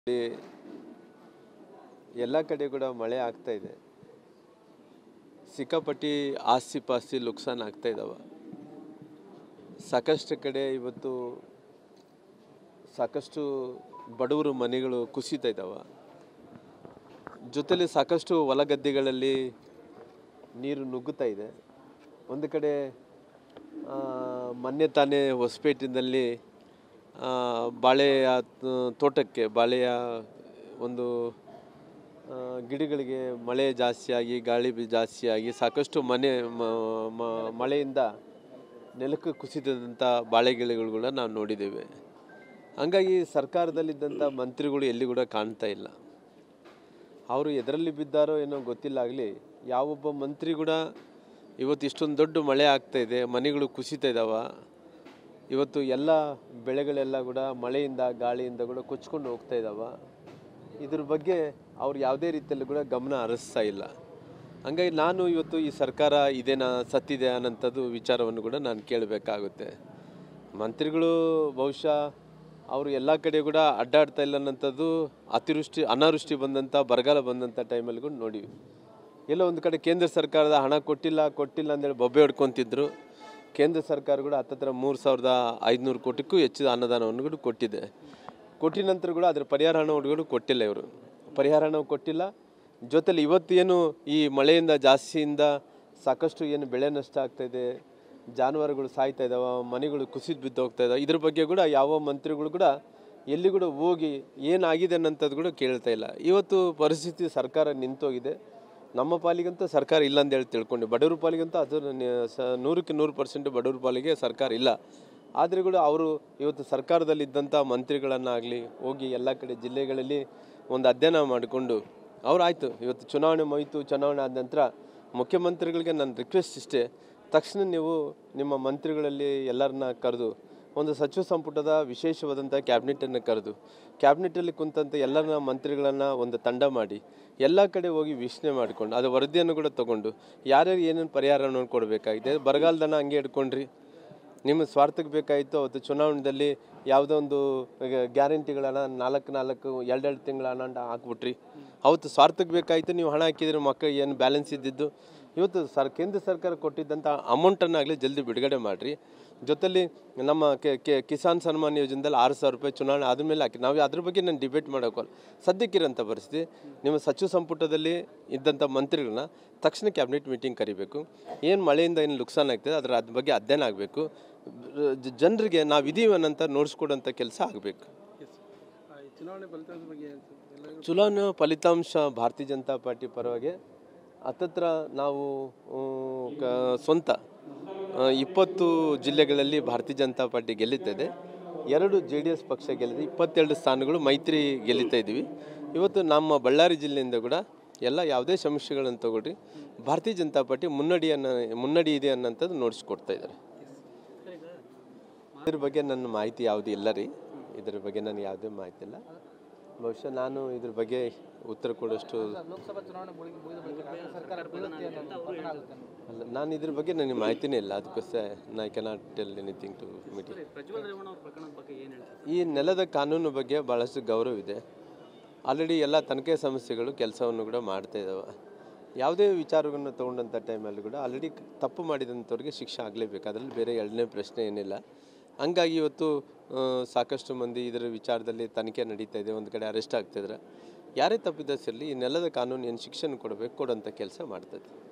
ಇಲ್ಲಿ ಎಲ್ಲ ಕಡೆ ಕೂಡ ಮಳೆ ಆಗ್ತಾ ಇದೆ ಸಿಕ್ಕಾಪಟ್ಟಿ ಆಸ್ತಿ ಪಾಸ್ತಿ ನುಕ್ಸಾನ್ ಆಗ್ತಾ ಇದ್ದಾವೆ ಸಾಕಷ್ಟು ಕಡೆ ಇವತ್ತು ಸಾಕಷ್ಟು ಬಡವರು ಮನೆಗಳು ಕುಸಿತಾ ಇದ್ದಾವೆ ಜೊತೆಲಿ ಸಾಕಷ್ಟು ಹೊಲ ಗದ್ದೆಗಳಲ್ಲಿ ನೀರು ನುಗ್ಗುತ್ತಾ ಇದೆ ಒಂದು ಕಡೆ ಆ, ಮೊನ್ನೆ ತಾನೇ ಹೊಸಪೇಟಿನಲ್ಲಿ ಆ, ಬಾಳೆಯ ತ- ತೋಟಕ್ಕೆ ಬಾಳೆಯ ಒಂದು ಆ, ಗಿಡಗಳಿಗೆ ಮಳೆ ಜಾಸ್ತಿಯಾಗಿ ಗಾಳಿ ಬಿ ಜಾಸ್ತಿಯಾಗಿ ಸಾಕಷ್ಟು ಮನೆ ಮ- ಮ- ಮಳೆಯಿಂದ ನೆಲಕ್ಕೆ ಕುಸಿದಂಥ ಬಾಳೆ ಗಿಡಗಳು ಕೂಡ ನಾವು ನೋಡಿದ್ದೇವೆ ಹಂಗಾಗಿ ಸರ್ಕಾರದಲ್ಲಿದ್ದಂಥ ಮಂತ್ರಿಗಳು ಎಲ್ಲಿ ಕೂಡ ಕಾಣ್ತಾ ಇಲ್ಲ ಅವರು ಎದರಲ್ಲಿ ಬಿದ್ದಾರೋ ಏನೋ ಗೊತ್ತಿಲ್ಲ ಆಗಲಿ ಯಾವೊಬ್ಬ ಮಂತ್ರಿ ಕೂಡ ಇವತ್ತು ಇಷ್ಟೊಂದು ದೊಡ್ಡ ಮಳೆ ಆಗ್ತಾ ಇದೆ ಮನೆಗಳು ಕುಸಿತಾ ಇದ್ದಾವ ಇವತ್ತು ಎಲ್ಲ ಬೆಳೆಗಳೆಲ್ಲ ಕೂಡ ಮಳೆಯಿಂದ ಗಾಳಿಯಿಂದ ಕೂಡ ಕೊಚ್ಕೊಂಡು ಹೋಗ್ತಾ ಇದ್ದಾವ ಇದ್ರ ಬಗ್ಗೆ ಅವ್ರು ಯಾವುದೇ ರೀತಿಯಲ್ಲೂ ಕೂಡ ಗಮನ ಹರಿಸ್ತಾ ಇಲ್ಲ ಹಂಗಾಗಿ ನಾನು ಇವತ್ತು ಈ ಸರ್ಕಾರ ಇದೇನಾ ಸತ್ತಿದೆ ಅನ್ನೋಂಥದ್ದು ವಿಚಾರವನ್ನು ಕೂಡ ನಾನು ಕೇಳಬೇಕಾಗುತ್ತೆ ಮಂತ್ರಿಗಳು ಬಹುಶಃ ಅವರು ಎಲ್ಲ ಕಡೆ ಕೂಡ ಅಡ್ಡಾಡ್ತಾ ಇಲ್ಲ ಅನ್ನೋಂಥದ್ದು ಅತಿವೃಷ್ಟಿ ಅನಾವೃಷ್ಟಿ ಬಂದಂಥ ಬರಗಾಲ ಬಂದಂಥ ಟೈಮಲ್ಲಿ ಕೂಡ ನೋಡಿವಿ ಎಲ್ಲೋ ಒಂದು ಕಡೆ ಕೇಂದ್ರ ಸರ್ಕಾರದ ಹಣ ಕೊಟ್ಟಿಲ್ಲ ಕೊಟ್ಟಿಲ್ಲ ಅಂತೇಳಿ ಬೊಬ್ಬೆ ಹೊಡ್ಕೊತಿದ್ರು ಕೇಂದ್ರ ಸರ್ಕಾರ ಕೂಡ ಹತ್ತತ್ರ ಮೂರು ಸಾವಿರದ ಐದುನೂರು ಕೋಟಿಗೂ ಹೆಚ್ಚು ಅನುದಾನವನ್ನು ಕೂಡ ಕೊಟ್ಟಿದೆ ಕೊಟ್ಟಿದ ನಂತರ ಕೂಡ ಅದರ ಪರಿಹಾರ ಹಣ ಕೂಡ ಕೊಟ್ಟಿಲ್ಲ ಇವರು ಪರಿಹಾರ ಹಣ ಕೊಟ್ಟಿಲ್ಲ ಜೊತೆಲಿ ಇವತ್ತು ಏನು ಈ ಮಳೆಯಿಂದ ಜಾಸ್ತಿಯಿಂದ ಸಾಕಷ್ಟು ಏನು ಬೆಳೆ ನಷ್ಟ ಆಗ್ತಾ ಇದೆ ಜಾನುವಾರುಗಳು ಸಾಯ್ತಾ ಇದ್ದಾವೆ ಮನೆಗಳು ಕುಸಿದು ಬಿದ್ದು ಹೋಗ್ತಾ ಇದ್ದಾವೆ ಇದ್ರ ಬಗ್ಗೆ ಕೂಡ ಯಾವ ಮಂತ್ರಿಗಳು ಕೂಡ ಎಲ್ಲಿ ಕೂಡ ಹೋಗಿ ಏನಾಗಿದೆ ಅನ್ನೋಂಥದ್ದು ಕೂಡ ಕೇಳ್ತಾ ಇಲ್ಲ ಇವತ್ತು ಪರಿಸ್ಥಿತಿ ಸರ್ಕಾರ ನಿಂತೋಗಿದೆ ನಮ್ಮ ಪಾಲಿಗಂತೂ ಸರ್ಕಾರ ಇಲ್ಲ ಅಂತ ಹೇಳಿ ತಿಳ್ಕೊಂಡು ಬಡವ್ರ ಪಾಲಿಗಂತೂ ಅದು ನ- ಸ ನೂರಕ್ಕೆ ನೂರು ಪರ್ಸೆಂಟ್ ಬಡವ್ರ ಪಾಲಿಗೆ ಸರ್ಕಾರ ಇಲ್ಲ ಆದರೆ ಕೂಡ ಅವರು ಇವತ್ತು ಸರ್ಕಾರದಲ್ಲಿದ್ದಂಥ ಮಂತ್ರಿಗಳನ್ನಾಗಲಿ ಹೋಗಿ ಎಲ್ಲ ಕಡೆ ಜಿಲ್ಲೆಗಳಲ್ಲಿ ಒಂದು ಅಧ್ಯಯನ ಮಾಡಿಕೊಂಡು ಅವ್ರು ಆಯಿತು ಇವತ್ತು ಚುನಾವಣೆ ಮುಗಿತು ಚುನಾವಣೆ ಆದ ನಂತರ ಮುಖ್ಯಮಂತ್ರಿಗಳಿಗೆ ನನ್ನ ರಿಕ್ವೆಸ್ಟ್ ಇಷ್ಟೇ ತಕ್ಷಣ ನೀವು ನಿಮ್ಮ ಮಂತ್ರಿಗಳಲ್ಲಿ ಎಲ್ಲರನ್ನ ಕರೆದು ಒಂದು ಸಚಿವ ಸಂಪುಟದ ವಿಶೇಷವಾದಂಥ ಕ್ಯಾಬಿನೆಟನ್ನು ಕರೆದು ಕ್ಯಾಬಿನೆಟಲ್ಲಿ ಕುಂತಂಥ ಎಲ್ಲರನ್ನ ಮಂತ್ರಿಗಳನ್ನು ಒಂದು ತಂಡ ಮಾಡಿ ಎಲ್ಲ ಕಡೆ ಹೋಗಿ ವೀಕ್ಷಣೆ ಮಾಡಿಕೊಂಡು ಅದು ವರದಿಯನ್ನು ಕೂಡ ತಗೊಂಡು ಯಾರ್ಯಾರು ಏನೇನು ಪರಿಹಾರವನ್ನು ಕೊಡಬೇಕಾಗಿದೆ ಬರಗಾಲದನ್ನ ಹಂಗೆ ಇಟ್ಕೊಂಡ್ರಿ ನಿಮ್ಮ ಸ್ವಾರ್ಥಕ್ಕೆ ಬೇಕಾಯಿತು ಅವತ್ತು ಚುನಾವಣೆಯಲ್ಲಿ ಯಾವುದೋ ಒಂದು ಗ್ಯಾರಂಟಿಗಳನ್ನ ನಾಲ್ಕು ನಾಲ್ಕು ಎರಡೆರಡು ತಿಂಗಳ ಹಣ ಹಾಕ್ಬಿಟ್ರಿ ಅವತ್ತು ಸ್ವಾರ್ಥಕ್ಕೆ ಬೇಕಾಯಿತು ನೀವು ಹಣ ಹಾಕಿದ್ರೆ ಮಕ್ಕಳು ಏನು ಬ್ಯಾಲೆನ್ಸ್ ಇದ್ದಿದ್ದು ಇವತ್ತು ಸರ್ ಕೇಂದ್ರ ಸರ್ಕಾರ ಕೊಟ್ಟಿದ್ದಂಥ ಅಮೌಂಟನ್ನಾಗಲಿ ಜಲ್ದಿ ಬಿಡುಗಡೆ ಮಾಡಿರಿ ಜೊತೆಲಿ ನಮ್ಮ ಕೆ ಕೆ ಕಿಸಾನ್ ಸನ್ಮಾನ್ ಯೋಜನೆದಲ್ಲಿ ಆರು ಸಾವಿರ ರೂಪಾಯಿ ಚುನಾವಣೆ ಆದಮೇಲೆ ಹಾಕಿ ನಾವು ಅದ್ರ ಬಗ್ಗೆ ನಾನು ಡಿಬೇಟ್ ಮಾಡೋಕ್ಕಲ್ಲ ಸದ್ಯಕ್ಕಿರೋಂಥ ಪರಿಸ್ಥಿತಿ ನಿಮ್ಮ ಸಚಿವ ಸಂಪುಟದಲ್ಲಿ ಇದ್ದಂಥ ಮಂತ್ರಿಗಳನ್ನ ತಕ್ಷಣ ಕ್ಯಾಬಿನೆಟ್ ಮೀಟಿಂಗ್ ಕರಿಬೇಕು ಏನು ಮಳೆಯಿಂದ ಏನು ನುಕ್ಸಾನ್ ಆಗ್ತದೆ ಅದರ ಅದ್ರ ಬಗ್ಗೆ ಅಧ್ಯಯನ ಆಗಬೇಕು ಜನರಿಗೆ ನಾವು ಇದೀವಿ ಅನ್ನೋಂಥ ನೋಡಿಸ್ಕೊಡೋಂಥ ಕೆಲಸ ಆಗಬೇಕು ಚುನಾವಣೆ ಫಲಿತಾಂಶ ಬಗ್ಗೆ ಏನ್ ಸರ್? ಎಲ್ಲರಿಗೂ ಚುನಾವಣೆ ಫಲಿತಾಂಶ ಭಾರತೀಯ ಜನತಾ ಪಾರ್ಟಿ ಪರವಾಗಿ ಹತ್ತತ್ರ ನಾವು ಆ, ಕ- ಸ್ವಂತ ಆ, ಇಪ್ಪತ್ತು ಜಿಲ್ಲೆಗಳಲ್ಲಿ ಭಾರತೀಯ ಜನತಾ ಪಾರ್ಟಿ ಗೆಲ್ಲುತ್ತದೆ ಎರಡು ಜೆ ಡಿ ಎಸ್ ಪಕ್ಷ ಗೆಲ್ಲಿದೆ ಇಪ್ಪತ್ತೆರಡು ಸ್ಥಾನಗಳು ಮೈತ್ರಿ ಗೆಲ್ಲುತ್ತಾ ಇದ್ದೀವಿ ಇವತ್ತು ನಮ್ಮ ಬಳ್ಳಾರಿ ಜಿಲ್ಲೆಯಿಂದ ಕೂಡ ಎಲ್ಲ ಯಾವುದೇ ಸಮಸ್ಯೆಗಳನ್ನು ತಗೊಳ್ರಿ ಭಾರತೀಯ ಜನತಾ ಪಾರ್ಟಿ ಮುನ್ನಡಿಯನ್ನು ಮುನ್ನಡಿ ಇದೆ ಅನ್ನೋಂಥದ್ದು ನೋಡಿಸ್ಕೊಡ್ತಾ ಇದ್ದಾರೆ ಇದ್ರ ಬಗ್ಗೆ ನನ್ನ ಮಾಹಿತಿ ಯಾವುದು ಇಲ್ಲ ರೀ ಇದ್ರ ಬಗ್ಗೆ ನನಗೆ ಯಾವುದೇ ಮಾಹಿತಿ ಇಲ್ಲ ಬಹುಶಃ ನಾನು ಇದ್ರ ಬಗ್ಗೆ ಉತ್ತರ ಕೊಡೋಷ್ಟು ಲೋಕಸಭಾ ಚುನಾವಣೆ ಮುಗಿದ ಮುಗಿದ ಬಳಿಕ ಕಾಂಗ್ರೆಸ್ ಸರ್ಕಾರ ಬೀಳುತ್ತೆ ಅನ್ನೋ ಪತನ ಆಗುತ್ತೆ ಅನ್ನೋ. ಅಲ್ಲ ನಾನು ಇದ್ರ ಬಗ್ಗೆ ನನಗೆ ಮಾಹಿತಿನೇ ಇಲ್ಲ ಅದಕ್ಕೋಸ್ಕರ I cannot tell anything to meeting Prajwal Revanna ಅವ್ರ ಪ್ರಕರಣದ ಬಗ್ಗೆ ಏನು ಹೇಳ್ತಾರೆ ಈ ನೆಲದ ಕಾನೂನು ಬಗ್ಗೆ ಭಾಳಷ್ಟು ಗೌರವ ಇದೆ ಆಲ್ರೆಡಿ ಎಲ್ಲ ತನಿಖೆ ಸಂಸ್ಥೆಗಳು ಕೆಲಸವನ್ನು ಕೂಡ ಮಾಡ್ತಾ ಇದ್ದಾವೆ ಯಾವುದೇ ವಿಚಾರವನ್ನು ತೊಗೊಂಡಂಥ ಟೈಮಲ್ಲಿ ಕೂಡ ಆಲ್ರೆಡಿ ತಪ್ಪು ಮಾಡಿದಂಥವ್ರಿಗೆ ಶಿಕ್ಷೆ ಆಗಲೇಬೇಕು ಅದರಲ್ಲಿ ಬೇರೆ ಎರಡನೇ ಪ್ರಶ್ನೆ ಏನಿಲ್ಲ ಹಂಗಾಗಿ ಇವತ್ತು ಆ, ಸಾಕಷ್ಟು ಮಂದಿ ಇದರ ವಿಚಾರದಲ್ಲಿ ತನಿಖೆ ನಡೀತಾ ಇದೆ ಒಂದು ಕಡೆ ಅರೆಸ್ಟ್ ಆಗ್ತಿದ್ರೆ ಯಾರೇ ತಪ್ಪಿದ್ದಸಿರಲಿ ಈ ನೆಲದ ಕಾನೂನು ಏನು ಶಿಕ್ಷಣ ಕೊಡಬೇಕು ಕೊಡೋಂಥ ಕೆಲಸ ಮಾಡ್ತದೆ